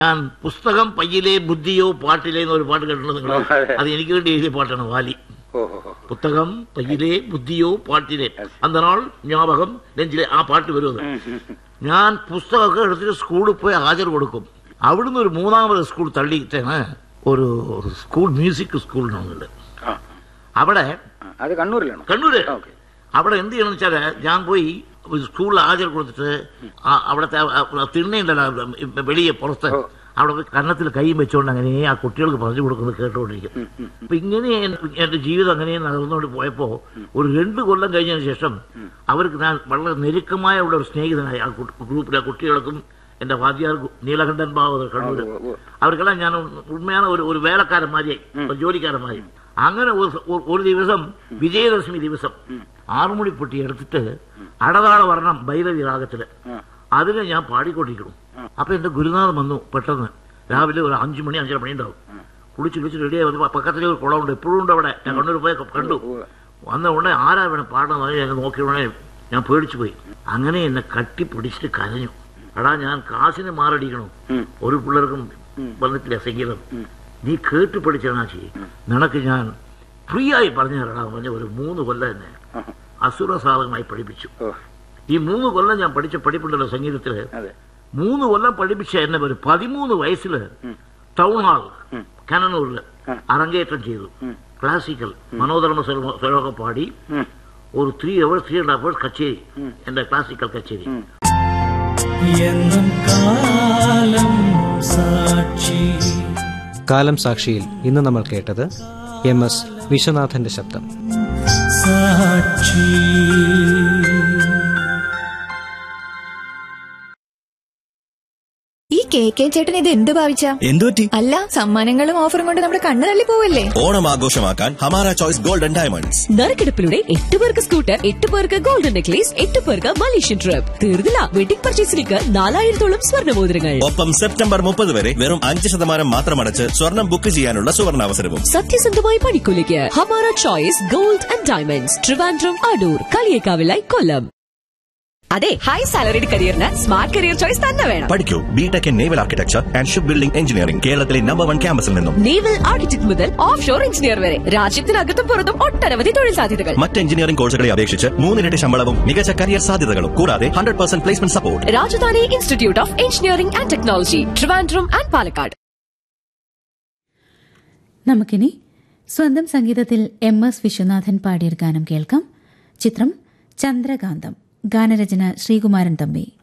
ഞാൻ പുസ്തകം പയ്യിലെ ബുദ്ധിയോ പാട്ടിലെ എന്നൊരു പാട്ട് കേട്ടിട്ടുണ്ട് നിങ്ങൾ അതെ. അത് എനിക്ക് വേണ്ടി എഴുതിയ പാട്ടാണ് വാലി ഓ ഓ, ഓ. പുസ്തകം പയ്യിലെ ബുദ്ധിയോ പാട്ടിലെ അന്തനാൾ ஞாபகம் നെഞ്ചിലെ ആ പാട്ട് വരുന്നത് ഞാൻ പുസ്തകമൊക്കെ എടുത്തിട്ട് സ്കൂളിൽ പോയി ഹാജർ കൊടുക്കും അവിടുന്ന് ഒരു മൂന്നാമത് സ്കൂൾ തള്ളിയിട്ടാണ് ഒരു സ്കൂൾ മ്യൂസിക് സ്കൂൾ ഉണ്ട് ആ, അവിടെ ആ, അത് കണ്ണൂരിലാണോ കണ്ണൂര് ഓക്കെ അവിടെ എന്ത് ചെയ്യണമെന്ന് വെച്ചാല് ഞാൻ പോയി ഒരു സ്കൂളിൽ ഹാജർ കൊടുത്തിട്ട് ആ- അവിടുത്തെ ആ തിണ്ണയുണ്ടല്ലോ അവിടെ വെളിയെ പുറത്ത് ഓ. അവിടെ പോയി കന്നത്തിൽ കൈയും വെച്ചുകൊണ്ട് അങ്ങനെ ആ കുട്ടികൾക്ക് പറഞ്ഞു കൊടുക്കുന്നത് കേട്ടുകൊണ്ടിരിക്കും അപ്പൊ ഇങ്ങനെ എൻ- എന്റെ ജീവിതം അങ്ങനെ നടന്നുകൊണ്ട് പോയപ്പോ ഒരു രണ്ട് കൊല്ലം കഴിഞ്ഞതിന് ശേഷം അവർക്ക് ഞാൻ വളരെ നെരുക്കമായ ഉള്ള ഒരു സ്നേഹിതനായി ആ കു- ഗ്രൂപ്പിലെ കുട്ടികൾക്കും എന്റെ വാദ്യാർ ഗു- നീലകണ്ഠൻ ബാബു കണ്ണൂര് ഓ, ഓ. അവർക്കെല്ലാം ഞാൻ ഉണ്മയാണ് ഒരു ഒരു വേലക്കാരന്മാരിയായി ഒരു ജോലിക്കാരന്മാരി അങ്ങനെ ഒരു ഒരു- ഒരു ദിവസം വിജയദശമി ദിവസം ആറുമുടി പൊട്ടി എടുത്തിട്ട് അടതാള വർണ്ണം ഭൈരവി രാഗത്തില് ആ. അതിനെ ഞാൻ പാടിക്കൊണ്ടിരിക്കണം അപ്പൊ എന്റെ ഗുരുനാഥൻ വന്നു പെട്ടെന്ന് രാവിലെ ഒരു അഞ്ചു മണി അഞ്ചര മണി ഉണ്ടാവും കുളിച്ച് കുളിച്ച് റെഡിയായി വന്നു പക്കത്തിലെ ഒരു കുളമുണ്ട് എപ്പോഴും ഉണ്ട് അവിടെ ഞാൻ കണ്ണൂർ പോയി കണ്ടു ഉവ്വ്. വന്ന ഉടനെ ആരാ വേണം പാടുന്നത് ഞാൻ നോക്കിയ ഉടനെ ഞാൻ പേടിച്ചു പോയി അങ്ങനെ എന്നെ കട്ടിപ്പിടിച്ചിട്ട് കരഞ്ഞു എടാ ഞാൻ കാശിന് മാറടിക്കണം ഉം. ഒരു പിള്ളേർക്കും വന്നിട്ടില്ല സംഗീതം നീ കേട്ട് പഠിച്ചാണാച്ചി നിനക്ക് ഞാൻ ഫ്രീ ആയി പറഞ്ഞു തരടാ പറഞ്ഞ ഒരു മൂന്ന് കൊല്ലം എന്നെ ആഹാ. അസുര സാധകമായി പഠിപ്പിച്ചു ഓ ഈ മൂന്ന് കൊല്ലം ഞാൻ പഠിച്ച പഠിപ്പുണ്ടല്ലോ സംഗീതത്തില് അതെ മൂന്ന് കൊല്ലം പഠിപ്പിച്ച എന്നെ ഒരു പതിമൂന്ന് വയസ്സില് ടൗൺ ഹാൾ ഉം. കനനൂരില് ആ. അരങ്ങേറ്റം ചെയ്തു ഉം. ക്ലാസിക്കൽ മനോധർമ്മ സ്വരമ- സ്വരമൊക്കെ പാടി ഉം. ഒരു three hours three and half hours കച്ചേരി എന്റെ ക്ലാസിക്കൽ കച്ചേരി ഉം. എന്നും കാലം സാക്ഷി കാലം സാക്ഷിയിൽ ഇന്ന് നമ്മൾ കേട്ടത് എം എസ് വിശ്വനാഥന്റെ ശബ്ദം സാക്ഷി ഈ കെ കെ ചേട്ടൻ ഇത് എന്ത് ഭാവിച്ച എന്തുപറ്റി അല്ല സമ്മാനങ്ങളും ഓഫറും കൊണ്ട് നമ്മുടെ കണ്ണ് തള്ളി പോവല്ലേ ഓണം ആഘോഷമാക്കാൻ ഹമാര ചോയ്സ് ഗോൾഡൻ ഡയമണ്ട്സ് നറുക്കെടുപ്പിലൂടെ എട്ട് പേർക്ക് സ്കൂട്ടർ എട്ട് പേർക്ക് ഗോൾഡൻ നെക്ലേസ് എട്ട് പേർക്ക് മലേഷ്യൻ ട്രിപ്പ് തീർന്നില്ല വെഡിംഗ് പർച്ചേസിലേക്ക് നാലായിരത്തോളം സ്വർണ്ണമോതിരങ്ങൾ ഒപ്പം സെപ്റ്റംബർ മുപ്പത് വരെ വെറും അഞ്ച് ശതമാനം മാത്രം അടച്ച് സ്വർണം ബുക്ക് ചെയ്യാനുള്ള സുവർണാവസരവും സത്യസന്ധമായ പണിക്കൂലിക്ക് Hamara choice gold and diamonds Trivandrum Adoor കളിയേക്കാവിലായി കൊല്ലം അതെ ഹൈ സാലറിഡ് കരിയറിന് സ്മാർട്ട് കരിയർ ചോയ്സ് തന്നെ വേണം പഠിക്കൂ B Tech in naval architecture and ship building engineering കേരളത്തിലെ നമ്പർ വൺ ക്യാമ്പസിൽ നിന്നും നേവൽ ആർക്കിടെക്ട് മുതൽ ഓഫ് ഷോർ എഞ്ചിനീയർ വരെ രാജ്യത്തിനകത്തും പുറത്തും ഒട്ടനവധി തൊഴിൽ സാധ്യതകൾ മറ്റ് എഞ്ചിനീയറിംഗ് കോഴ്സുകളെ അപേക്ഷിച്ച് മൂന്നിരട്ടി ശമ്പളവും മികച്ച കരിയർ സാധ്യതകളും കൂടാതെ hundred percent placement support Rajadhani institute of engineering and technology Trivandrum and Palakkad നമുക്കിനി സ്വന്തം സംഗീതത്തിൽ എം എസ് വിശ്വനാഥൻ പാടിയൊരു ഗാനം കേൾക്കാം ചിത്രം ചന്ദ്രകാന്തം ഗാനരചന ശ്രീകുമാരൻ തമ്പി